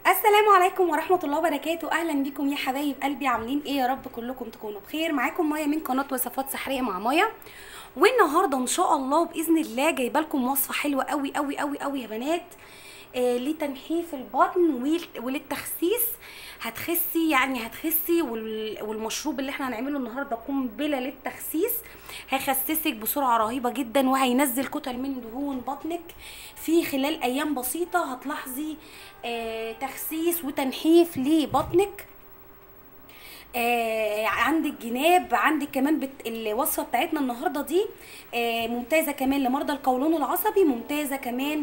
السلام عليكم ورحمة الله وبركاته أهلا بكم يا حبايب قلبي عاملين إيه يا رب كلكم تكونوا بخير معاكم مايا من قناة وصفات سحرية مع مايا والنهاردة إن شاء الله بإذن الله جايبة لكم وصفة حلوة قوي قوي قوي قوي يا بنات آه لتنحيف البطن ول- وللتخسيس هتخسي يعني هتخسي وال- والمشروب اللي احنا هنعمله النهارده قنبله للتخسيس هيخسسك بسرعه رهيبه جدا وهينزل كتل من دهون بطنك في خلال ايام بسيطه هتلاحظي آه تخسيس وتنحيف لبطنك آه عندك جناب عندك كمان بت... الوصفه بتاعتنا النهارده دي آه ممتازه كمان لمرضى القولون العصبي ممتازه كمان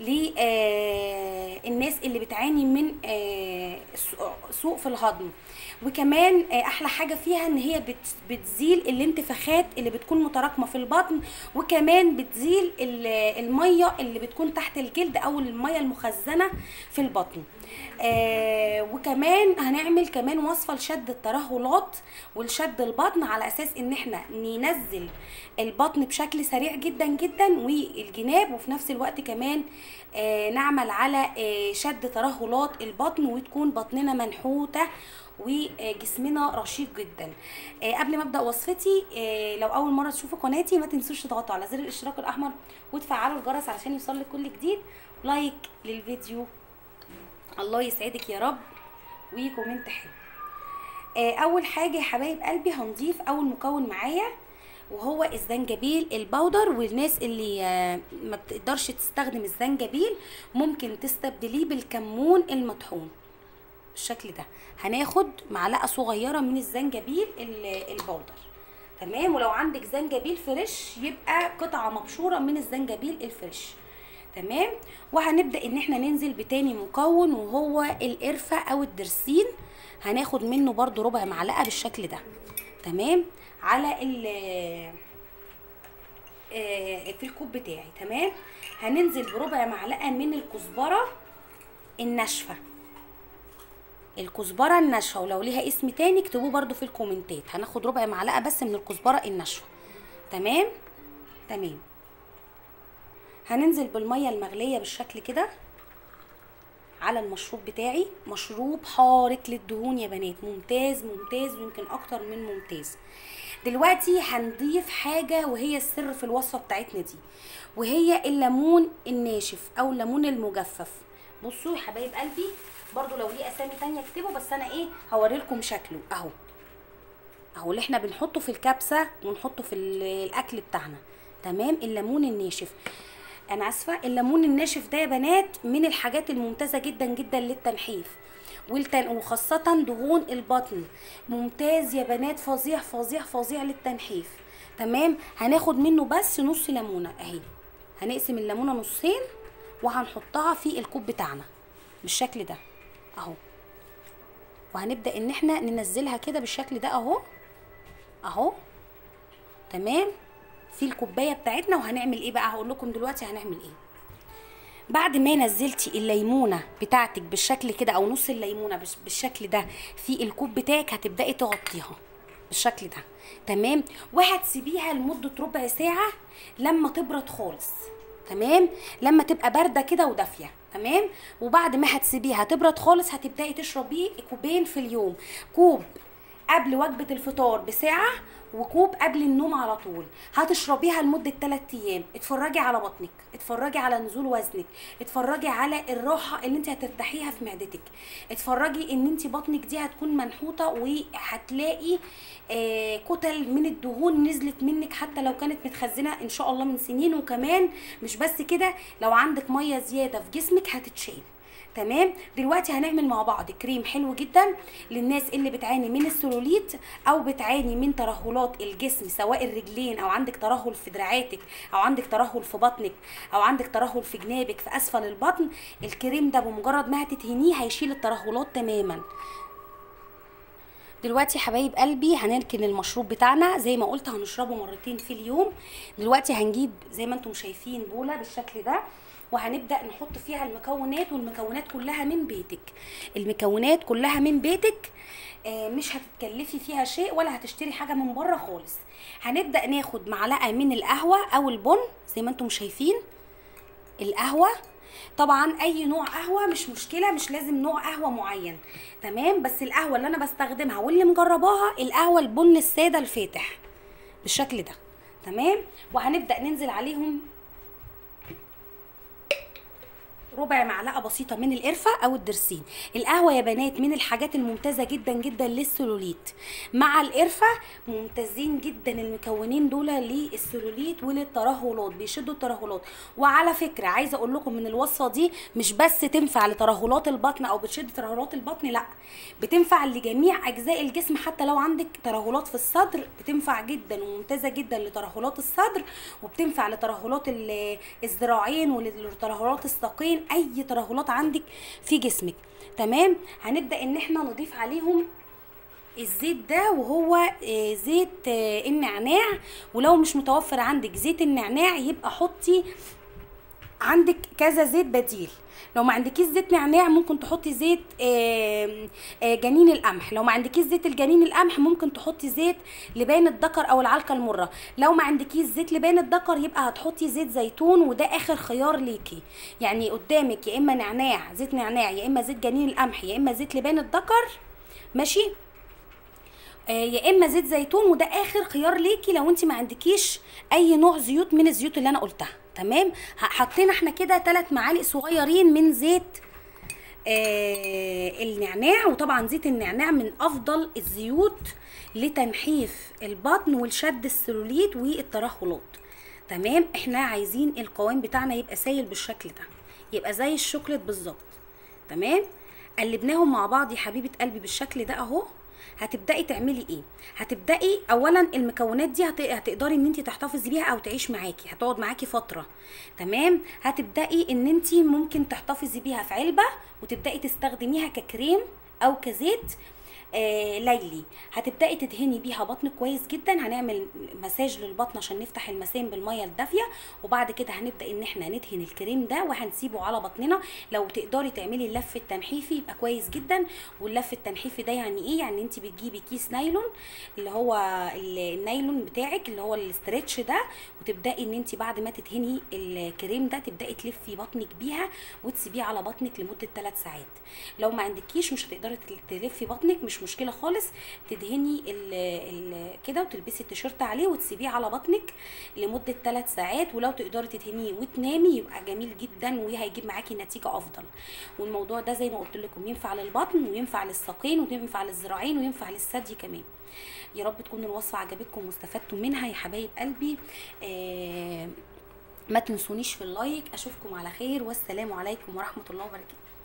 للناس اللي بتعاني من آه سوء- سوء في الهضم وكمان آه احلى حاجه فيها ان هي بت... بتزيل الانتفاخات اللي بتكون متراكمه في البطن وكمان بتزيل ال- الميه اللي بتكون تحت الجلد او الميه المخزنه في البطن آه وكمان هنعمل كمان وصفه لشد الترهلات ولشد البطن على اساس ان احنا ننزل البطن بشكل سريع جدا جدا والجناب وفي نفس الوقت كمان آه نعمل على آه شد ترهلات البطن وتكون بطننا منحوته وجسمنا رشيق جدا آه قبل ما ابدا وصفتي آه لو اول مره تشوفوا قناتي ما تنسوش تضغطوا على زر الاشتراك الاحمر وتفعلوا الجرس علشان يوصلك كل جديد لايك للفيديو الله يسعدك يا رب وكومنت حلو آه، اول حاجه يا حبايب قلبي هنضيف اول مكون معايا وهو الزنجبيل البودر والناس اللي آه، ما بتقدرش تستخدم الزنجبيل ممكن تستبدليه بالكمون المطحون بالشكل ده هناخد معلقه صغيره من الزنجبيل ال- البودر تمام ولو عندك زنجبيل فريش يبقى قطعه مبشوره من الزنجبيل الفريش تمام وهنبدا ان احنا ننزل بتاني مكون وهو القرفه او الدرسين هناخد منه برضو ربع معلقه بالشكل ده تمام على ال آه، في الكوب بتاعي تمام هننزل بربع معلقه من الكزبره الناشفه الكزبره الناشفه ولو ليها اسم تاني اكتبوه برضو في الكومنتات هناخد ربع معلقه بس من الكزبره الناشفه تمام تمام هننزل بالميه المغليه بالشكل كده على المشروب بتاعي مشروب حارق للدهون يا بنات ممتاز ممتاز ويمكن اكتر من ممتاز دلوقتي هنضيف حاجة وهي السر في الوصفة بتاعتنا دي وهي الليمون الناشف او الليمون المجفف بصوا يا حبايب قلبي برضو لو ليه اسامي تانية اكتبوا بس انا ايه هوريلكم شكله اهو اهو اللي احنا بنحطه في الكبسه ونحطه في ال- الاكل بتاعنا تمام الليمون الناشف انا اسفه الليمون الناشف ده يا بنات من الحاجات الممتازه جدا جدا للتنحيف والتن... وخاصة دهون البطن ممتاز يا بنات فظيع فظيع فظيع للتنحيف تمام هناخد منه بس نص ليمونة اهي هنقسم الليمونة نصين وهنحطها في الكوب بتاعنا بالشكل ده اهو وهنبدأ ان احنا ننزلها كده بالشكل ده اهو اهو تمام في الكوبايه بتاعتنا وهنعمل ايه بقى هقول لكم دلوقتي هنعمل ايه بعد ما نزلتي الليمونه بتاعتك بالشكل كده او نص الليمونه بش- بالشكل ده في الكوب بتاعك هتبداي تغطيها بالشكل ده تمام وهتسيبيها لمده ربع ساعه لما تبرد خالص تمام لما تبقى بارده كده ودافيه تمام وبعد ما هتسيبيها تبرد خالص هتبداي تشربيه كوبين في اليوم كوب قبل وجبة الفطار بساعة وكوب قبل النوم على طول هتشربيها لمدة 3 ايام اتفرجي على بطنك اتفرجي على نزول وزنك اتفرجي على الراحة اللي انت هترتاحيها في معدتك اتفرجي ان انت بطنك دي هتكون منحوتة وهتلاقي آه كتل من الدهون نزلت منك حتى لو كانت متخزنة ان شاء الله من سنين وكمان مش بس كده لو عندك مية زيادة في جسمك هتتشال تمام دلوقتي هنعمل مع بعض كريم حلو جدا للناس اللي بتعاني من السلوليت او بتعاني من ترهلات الجسم سواء الرجلين او عندك ترهل في دراعاتك او عندك ترهل في بطنك او عندك ترهل في جنابك في اسفل البطن الكريم ده بمجرد ما هتدهنيه هيشيل الترهلات تماما دلوقتي يا حبايب قلبي هنركن المشروب بتاعنا زي ما قلت هنشربه مرتين في اليوم دلوقتي هنجيب زي ما انتم شايفين بوله بالشكل ده وهنبدا نحط فيها المكونات والمكونات كلها من بيتك المكونات كلها من بيتك آه، مش هتتكلفي فيها شيء ولا هتشتري حاجه من بره خالص هنبدا ناخد معلقه من القهوه او البن زي ما انتم شايفين القهوه طبعا اي نوع قهوه مش مشكله مش لازم نوع قهوه معين تمام بس القهوه اللي انا بستخدمها واللي مجرباها القهوه البن الساده الفاتح بالشكل ده تمام وهنبدا ننزل عليهم ربع معلقه بسيطه من القرفه او الدرسين القهوه يا بنات من الحاجات الممتازه جدا جدا للسلوليت مع القرفه ممتازين جدا المكونين دول للسلوليت وللترهلات بيشدوا الترهلات وعلى فكره عايزه اقول لكم من الوصفه دي مش بس تنفع لترهلات البطن او بتشد ترهلات البطن لا بتنفع لجميع اجزاء الجسم حتى لو عندك ترهلات في الصدر بتنفع جدا وممتازه جدا لترهلات الصدر وبتنفع لترهلات ال- الذراعين ولترهلات الساقين اي ترهلات عندك في جسمك تمام هنبدا ان احنا نضيف عليهم الزيت ده وهو آه، زيت آه، النعناع ولو مش متوفر عندك زيت النعناع يبقى حطي عندك كذا زيت بديل لو ما عندكيش زيت نعناع ممكن تحطي زيت آم، آه، جنين القمح لو ما عندكيش زيت الجنين القمح ممكن تحطي زيت لبان الذكر او العلقه المره لو ما عندكيش زيت لبان الذكر يبقى هتحطي زيت زيتون وده اخر خيار ليكي يعني قدامك يا اما نعناع زيت نعناع يا اما زيت جنين القمح يا اما زيت لبان الذكر ماشي آه، يا اما زيت زيتون وده اخر خيار ليكي لو انت ما عندكيش اي نوع زيوت من الزيوت اللي انا قلتها تمام ه- حطينا احنا كده ثلاث معالق صغيرين من زيت آه النعناع وطبعا زيت النعناع من افضل الزيوت لتنحيف البطن ولشد السلوليت والترهلات تمام احنا عايزين القوام بتاعنا يبقى سايل بالشكل ده يبقى زي الشوكليت بالظبط تمام قلبناهم مع بعض يا حبيبه قلبي بالشكل ده اهو هتبداي تعملي ايه هتبداي اولا المكونات دي هت... هتقدري ان انت تحتفظي بيها او تعيش معاكي هتقعد معاكي فتره تمام هتبداي ان انت ممكن تحتفظي بيها في علبه وتبداي تستخدميها ككريم او كزيت آه ليلي هتبداي تدهني بيها بطن كويس جدا هنعمل مساج للبطن عشان نفتح المسام بالميه الدافيه وبعد كده هنبدا ان احنا ندهن الكريم ده وهنسيبه على بطننا لو تقدري تعملي اللف التنحيفي يبقى كويس جدا واللف التنحيفي ده يعني ايه يعني انت بتجيبي كيس نايلون اللي هو ال- النايلون بتاعك اللي هو الاسترتش ده وتبداي ان انت بعد ما تدهني الكريم ده تبداي تلفي بطنك بيها وتسيبيه على بطنك لمده 3 ساعات لو ما عندكيش مش هتقدري تل- تلفي بطنك مش مشكله خالص تدهني ال ال كده وتلبسي التيشيرت عليه وتسيبيه على بطنك لمده 3 ساعات ولو تقدري تدهنيه وتنامي يبقى جميل جدا وهيجيب معاكي نتيجه افضل والموضوع ده زي ما قلت لكم ينفع للبطن وينفع للساقين وينفع للذراعين وينفع للثدي كمان يا رب تكون الوصفه عجبتكم واستفدتوا منها يا حبايب قلبي آه ما تنسونيش في اللايك اشوفكم على خير والسلام عليكم ورحمه الله وبركاته